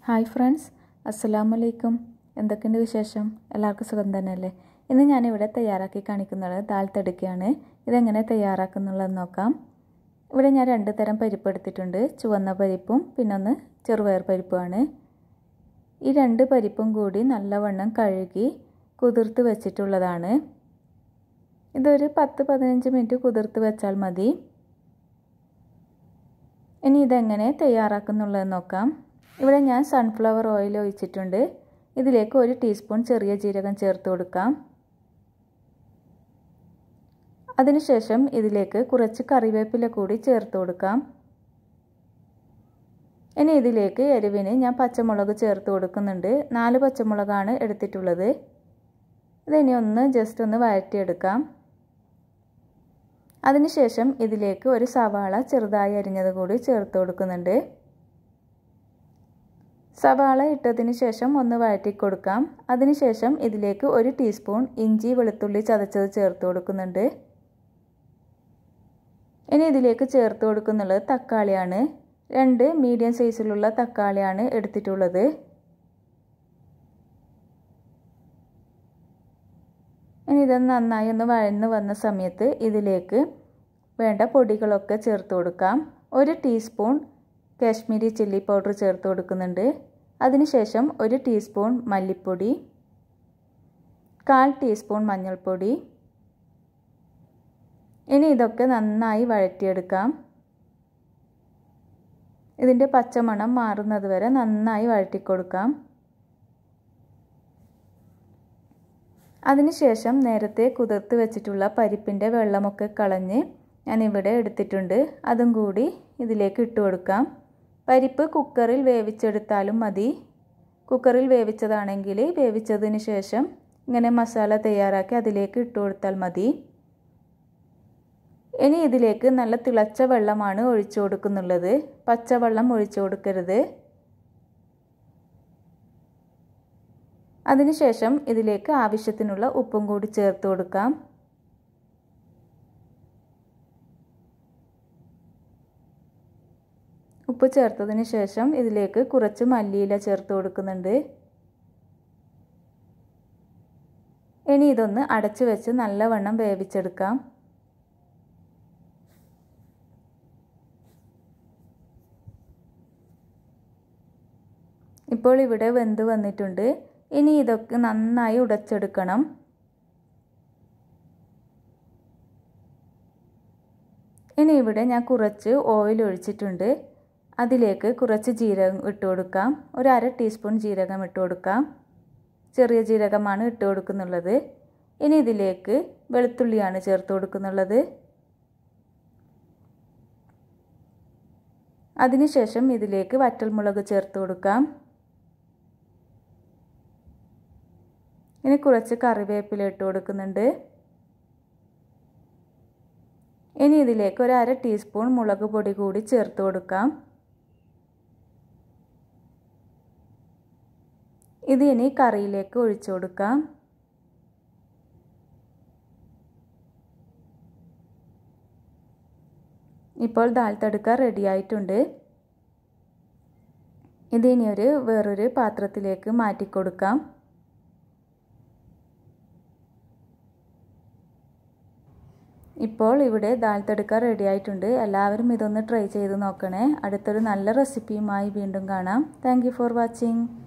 hi friends അസ്സലാമു അലൈക്കും എന്തൊക്കെയുണ്ട് വിശേഷം എല്ലാവർക്കും സുഖം തന്നെയല്ലേ ഇന്ന് ഞാനിവിടെ തയ്യാറാക്കി കാണിക്കുന്നത് ദാൽ തടുക്കയാണ് ഇതെങ്ങനെ തയ്യാറാക്കുന്നുള്ളതെന്ന് നോക്കാം ഇവിടെ ഞാൻ രണ്ട് തരം പരിപ്പ് എടുത്തിട്ടുണ്ട് ചുവന്ന പരിപ്പും പിന്നൊന്ന് ചെറുപയർ പരിപ്പുമാണ് ഈ രണ്ട് പരിപ്പും കൂടി നല്ലവണ്ണം കഴുകി കുതിർത്ത് വെച്ചിട്ടുള്ളതാണ് ഇതൊരു പത്ത് പതിനഞ്ച് മിനിറ്റ് കുതിർത്ത് വെച്ചാൽ മതി ഇനി ഇതെങ്ങനെ തയ്യാറാക്കുന്നുള്ളതെന്ന് നോക്കാം ഇവിടെ ഞാൻ സൺഫ്ലവർ ഓയിൽ ഒഴിച്ചിട്ടുണ്ട് ഇതിലേക്ക് ഒരു ടീസ്പൂൺ ചെറിയ ജീരകം ചേർത്ത് കൊടുക്കാം അതിനുശേഷം ഇതിലേക്ക് കുറച്ച് കറിവേപ്പില കൂടി ചേർത്ത് കൊടുക്കാം ഇനി ഇതിലേക്ക് എരിവിന് ഞാൻ പച്ചമുളക് ചേർത്ത് കൊടുക്കുന്നുണ്ട് നാല് പച്ചമുളകാണ് എടുത്തിട്ടുള്ളത് ഇതിനി ഒന്ന് ജസ്റ്റ് ഒന്ന് വഴറ്റിയെടുക്കാം അതിനുശേഷം ഇതിലേക്ക് ഒരു സവാള ചെറുതായി അരിഞ്ഞത് കൂടി ചേർത്ത് കൊടുക്കുന്നുണ്ട് സവാള ഇട്ടതിന് ശേഷം ഒന്ന് വഴറ്റി കൊടുക്കാം അതിനുശേഷം ഇതിലേക്ക് ഒരു ടീസ്പൂൺ ഇഞ്ചി വെളുത്തുള്ളി ചതച്ചത് ചേർത്ത് കൊടുക്കുന്നുണ്ട് ഇനി ഇതിലേക്ക് ചേർത്ത് കൊടുക്കുന്നുള്ളത് തക്കാളിയാണ് രണ്ട് മീഡിയം സൈസിലുള്ള തക്കാളിയാണ് എടുത്തിട്ടുള്ളത് ഇനി ഇതൊന്ന് നന്നായി ഒന്ന് വഴന്ന് വന്ന സമയത്ത് ഇതിലേക്ക് വേണ്ട പൊടികളൊക്കെ ചേർത്ത് കൊടുക്കാം ഒരു ടീസ്പൂൺ കാശ്മീരി ചില്ലി പൗഡർ ചേർത്ത് കൊടുക്കുന്നുണ്ട് അതിനുശേഷം ഒരു ടീസ്പൂൺ മല്ലിപ്പൊടി കാൽ ടീസ്പൂൺ മഞ്ഞൾപ്പൊടി ഇനി ഇതൊക്കെ നന്നായി വഴറ്റിയെടുക്കാം ഇതിൻ്റെ പച്ചമണം മാറുന്നത് വരെ നന്നായി വഴറ്റിക്കൊടുക്കാം അതിനുശേഷം നേരത്തെ കുതിർത്ത് വെച്ചിട്ടുള്ള പരിപ്പിൻ്റെ വെള്ളമൊക്കെ കളഞ്ഞ് ഞാൻ ഇവിടെ എടുത്തിട്ടുണ്ട് അതും കൂടി ഇതിലേക്ക് ഇട്ട് കൊടുക്കാം പരിപ്പ് കുക്കറിൽ വേവിച്ചെടുത്താലും മതി കുക്കറിൽ വേവിച്ചതാണെങ്കിൽ വേവിച്ചതിന് ശേഷം ഇങ്ങനെ മസാല തയ്യാറാക്കി അതിലേക്ക് ഇട്ട് കൊടുത്താൽ മതി ഇനി ഇതിലേക്ക് നല്ല തിളച്ച വെള്ളമാണ് ഒഴിച്ചു കൊടുക്കുന്നുള്ളത് പച്ചവെള്ളം ഒഴിച്ചു കൊടുക്കരുത് അതിനുശേഷം ഇതിലേക്ക് ആവശ്യത്തിനുള്ള ഉപ്പും കൂടി ചേർത്ത് കൊടുക്കാം ഉപ്പ് ചേർത്തതിന് ശേഷം ഇതിലേക്ക് കുറച്ച് മല്ലിയില ചേർത്ത് കൊടുക്കുന്നുണ്ട് ഇനി ഇതൊന്ന് അടച്ചു വെച്ച് നല്ലവണ്ണം വേവിച്ചെടുക്കാം ഇപ്പോൾ ഇവിടെ വെന്ത് വന്നിട്ടുണ്ട് ഇനി ഇതൊക്കെ നന്നായി ഉടച്ചെടുക്കണം ഇനി ഇവിടെ ഞാൻ കുറച്ച് ഓയിൽ ഒഴിച്ചിട്ടുണ്ട് അതിലേക്ക് കുറച്ച് ജീരകം ഇട്ട് കൊടുക്കാം ഒരു അര ടീസ്പൂൺ ജീരകം ഇട്ട് കൊടുക്കാം ചെറിയ ജീരകമാണ് ഇട്ട് കൊടുക്കുന്നുള്ളത് ഇനി ഇതിലേക്ക് വെളുത്തുള്ളിയാണ് ചേർത്ത് കൊടുക്കുന്നുള്ളത് അതിനുശേഷം ഇതിലേക്ക് വറ്റൽമുളക് ചേർത്ത് കൊടുക്കാം ഇനി കുറച്ച് കറിവേപ്പില ഇട്ട് കൊടുക്കുന്നുണ്ട് ഇനി ഇതിലേക്ക് ഒരു അര ടീസ്പൂൺ മുളക് പൊടി കൂടി ചേർത്ത് കൊടുക്കാം ഇത് ഇനി കറിയിലേക്ക് ഒഴിച്ചു കൊടുക്കാം ഇപ്പോൾ ദാൽ തടുക്ക റെഡി ആയിട്ടുണ്ട് ഇത് ഇനി ഒരു വേറൊരു പാത്രത്തിലേക്ക് മാറ്റി കൊടുക്കാം ഇപ്പോൾ ഇവിടെ ദാൽ തടുക്ക റെഡി ആയിട്ടുണ്ട് എല്ലാവരും ഇതൊന്ന് ട്രൈ ചെയ്ത് നോക്കണേ അടുത്തൊരു നല്ല റെസിപ്പിയുമായി വീണ്ടും കാണാം താങ്ക് ഫോർ വാച്ചിങ്